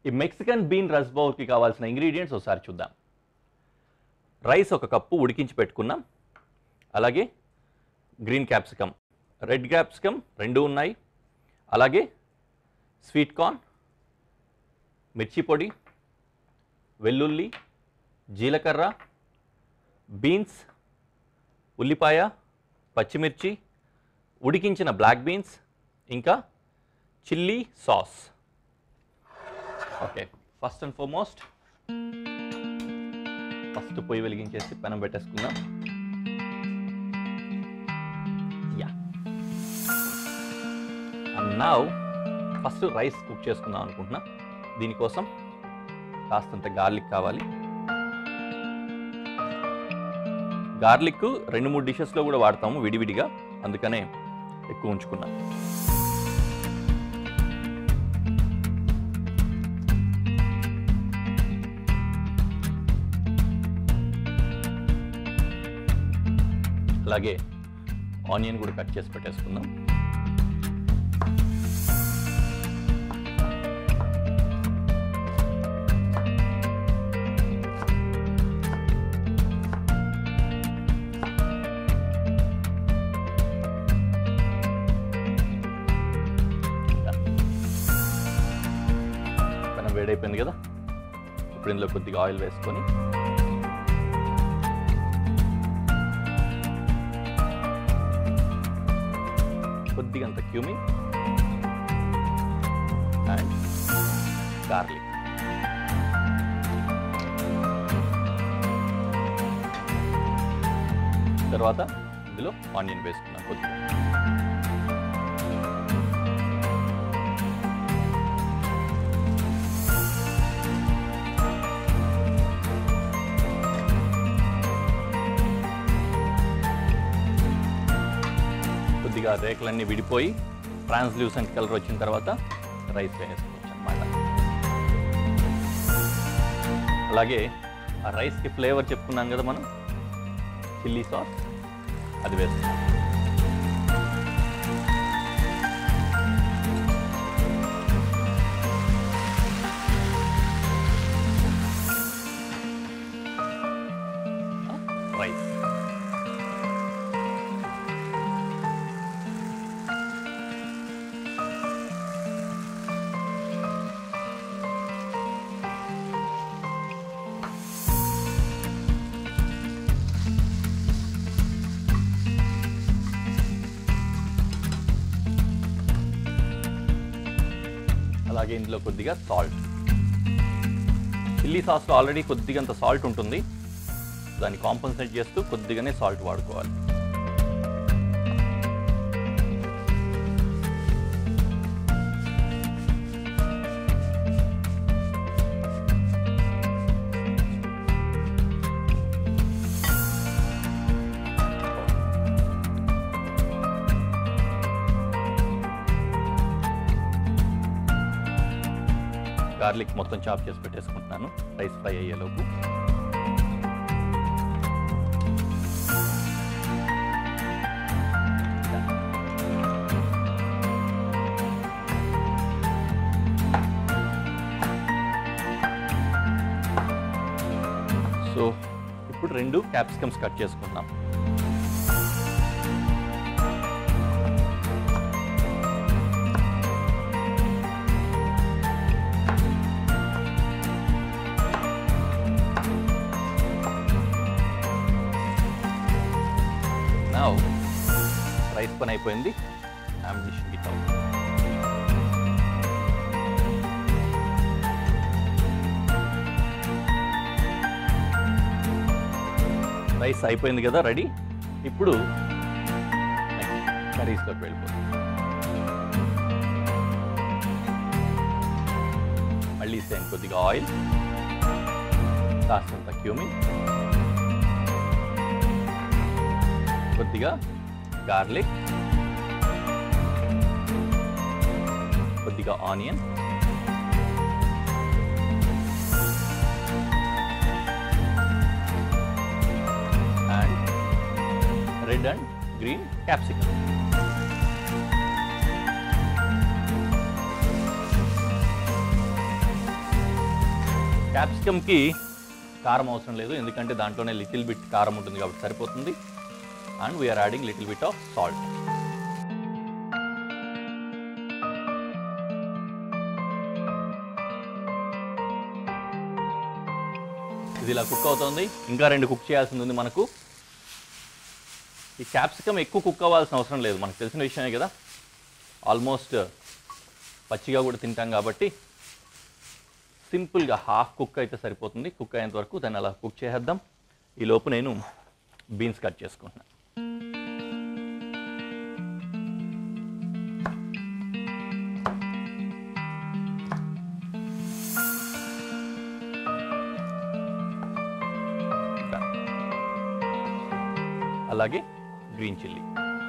ఈ Mexican been రస్ బౌల్కి కావాల్సిన ingredients ఒకసారి చూద్దాం రైస్ ఒక కప్పు ఉడికించి పెట్టుకున్నాం అలాగే గ్రీన్ క్యాప్సికమ్ రెడ్ క్యాప్సికమ్ రెండు ఉన్నాయి అలాగే స్వీట్ కార్న్ మిర్చి పొడి వెల్లుల్లి జీలకర్ర బీన్స్ ఉల్లిపాయ పచ్చిమిర్చి ఉడికించిన బ్లాక్ బీన్స్ ఇంకా chilli sauce okay first and foremost first పొయ్యి వెలిగించేసి పెనం పెట్టేసుకుందాం yeah and now first rice cook చేసుకుందాం అనుకుంటున్నా దీనికోసం కాస్తంత గార్లిక్ కావాలి గార్లిక్ రెండు మూడు డిషెస్లో కూడా వాడతాము విడివిడిగా అందుకనే ఎక్కువ ఉంచుకున్నా అలాగే ఆనియన్ కూడా కట్ చేసి పెట్టేసుకుందాం పెనం వేడైపోయింది కదా ఇప్పుడు ఇందులో కొద్దిగా ఆయిల్ వేసుకొని కొద్దిగా అంత క్యూమిన్ అండ్ గార్లిక్ తర్వాత ఇందులో ఆనియన్ వేసుకున్నాం కొద్దిగా కొద్దిగా రేకులన్నీ విడిపోయి ట్రాన్స్లూసెంట్ కలర్ వచ్చిన తర్వాత రైస్ వేసుకోవచ్చు అనమాట అలాగే ఆ రైస్కి ఫ్లేవర్ చెప్పుకున్నాం కదా మనం చిల్లీ సాస్ అది వేస్తున్నాం రైస్ అలాగే ఇందులో కొద్దిగా సాల్ట్ చిల్లీ సాస్లో ఆల్రెడీ కొద్దిగా అంత సాల్ట్ ఉంటుంది దాన్ని కాంపన్సేట్ చేస్తూ కొద్దిగానే సాల్ట్ వాడుకోవాలి గార్లిక్ మొత్తం చాప్ చేసి పెట్టేసుకుంటున్నాను రైస్ ఫ్రై అయ్యేలోపు సో ఇప్పుడు రెండు క్యాప్సికమ్స్ కట్ చేసుకుంటున్నాం నౌ రైస్ పని అయిపోయింది I'm dishing it out rice అయిపోయింది కదా రెడీ ఇప్పుడు కర్రీస్లోకి వెళ్ళిపోతుంది మళ్ళీ సేమ్ కొద్దిగా ఆయిల్ కాస్తంత క్యూమిన్ కొద్దిగా గార్లిక్ కొద్దిగా onion and red and green capsicum క్యాప్సికమ్కి కారం అవసరం లేదు ఎందుకంటే దాంట్లోనే లిటిల్ బిట్ కారం ఉంటుంది కాబట్టి సరిపోతుంది and we're adding little bit of salt ఇది ఇలా కుక్ అవుతుంది ఇంకా రెండు కుక్ చేయాల్సింది ఉంది మనకు ఈ క్యాప్సికమ్ ఎక్కువ కుక్ అవ్వాల్సిన అవసరం లేదు మనకు తెలిసిన విషయమే కదా ఆల్మోస్ట్ పచ్చిగా కూడా తింటాం కాబట్టి సింపుల్గా హాఫ్ కుక్ అయితే సరిపోతుంది కుక్ అయ్యేంత వరకు దాన్ని అలా కుక్ చేసేద్దాం ఈ లోపు నేను బీన్స్ కట్ చేసుకుంటున్నాను అలాగే గ్రీన్ చిల్లీ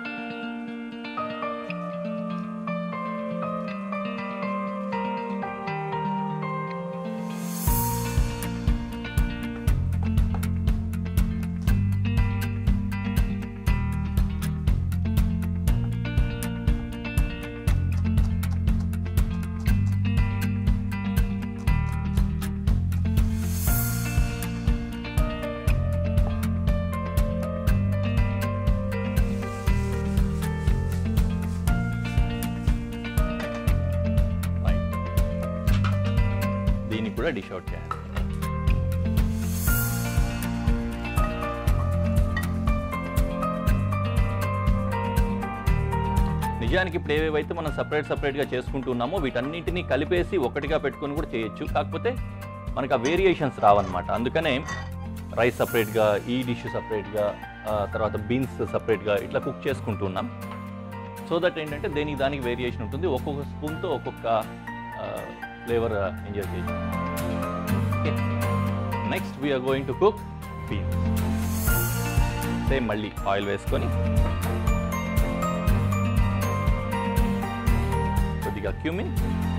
రైట్ దీన్ని కూడా డిష్ అవుట్ చేయాలి నిజానికి ఇప్పుడు ఏవేవైతే మనం సపరేట్ సపరేట్గా చేసుకుంటూ ఉన్నామో వీటన్నిటిని కలిపేసి ఒకటిగా పెట్టుకొని కూడా చేయొచ్చు కాకపోతే మనకు ఆ వేరియేషన్స్ రావన్నమాట అందుకనే రైస్ సపరేట్గా ఈ డిష్ సపరేట్గా తర్వాత బీన్స్ సపరేట్గా ఇట్లా కుక్ చేసుకుంటూ ఉన్నాం సో దట్ ఏంటంటే దేనికి దానికి వేరియేషన్ ఉంటుంది ఒక్కొక్క స్పూన్తో ఒక్కొక్క ఫ్లేవర్ ఎంజాయ్ చేయొచ్చు okay next we're going to cook beans same మళ్ళీ ఆయిల్ వేసుకొని కొద్దిగా క్యూమిన్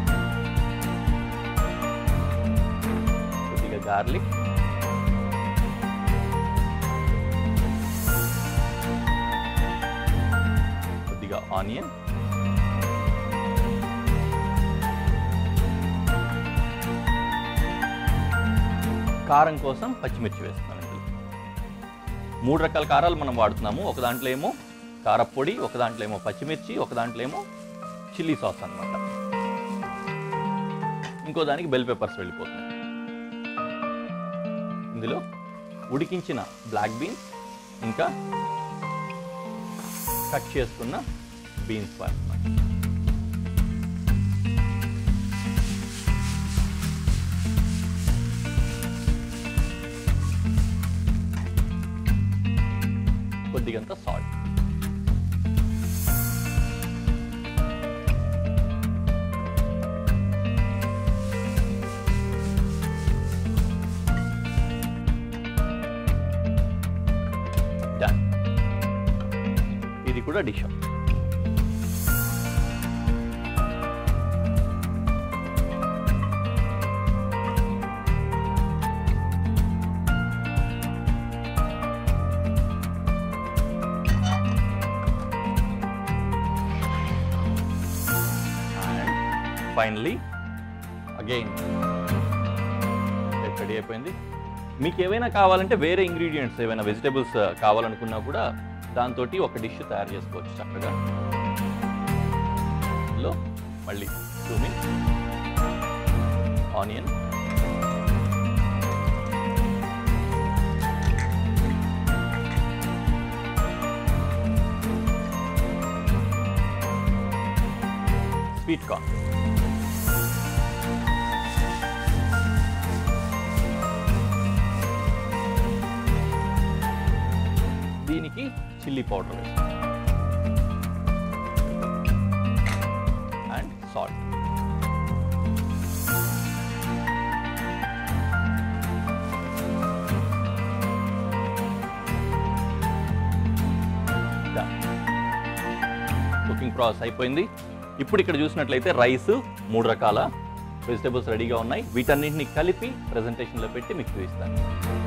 కొద్దిగా గార్లిక్ కొద్దిగా ఆనియన్ కారం కోసం పచ్చిమిర్చి వేస్తున్నాను ఇందులో మూడు రకాల కారాలు మనం వాడుతున్నాము ఒక దాంట్లో ఏమో కారపొడి ఒక దాంట్లో ఏమో పచ్చిమిర్చి ఒక దాంట్లో ఏమో చిల్లీ సాస్ అన్నమాట ఇంకో దానికి బెల్ పెప్పర్స్ వెళ్ళిపోతుంది ఇందులో ఉడికించిన బ్లాక్ బీన్స్ ఇంకా కట్ చేసుకున్న బీన్స్ వేస్తున్నాను కొద్దిగంత సాల్ట్ డన్ ఇది కూడా డిష్ ఫైనలీ అగైన్ రెడీ అయిపోయింది మీకు ఏవైనా కావాలంటే వేరే ఇంగ్రీడియంట్స్ ఏమైనా వెజిటేబుల్స్ కావాలనుకున్నా కూడా దాంతో ఒక డిష్ తయారు చేసుకోవచ్చు చక్కగా లో మళ్ళీ క్యూమిన్ ఆనియన్ స్వీట్ కార్న్ దీనికి చిల్లీ పౌడర్ వేస్తాం అండ్ సాల్ట్ కుకింగ్ ప్రాసెస్ అయిపోయింది ఇప్పుడు ఇక్కడ చూసినట్లయితే రైస్ మూడు రకాల వెజిటేబుల్స్ రెడీగా ఉన్నాయి వీటన్నింటిని కలిపి ప్రజెంటేషన్లో పెట్టి మీకు చూపిస్తాను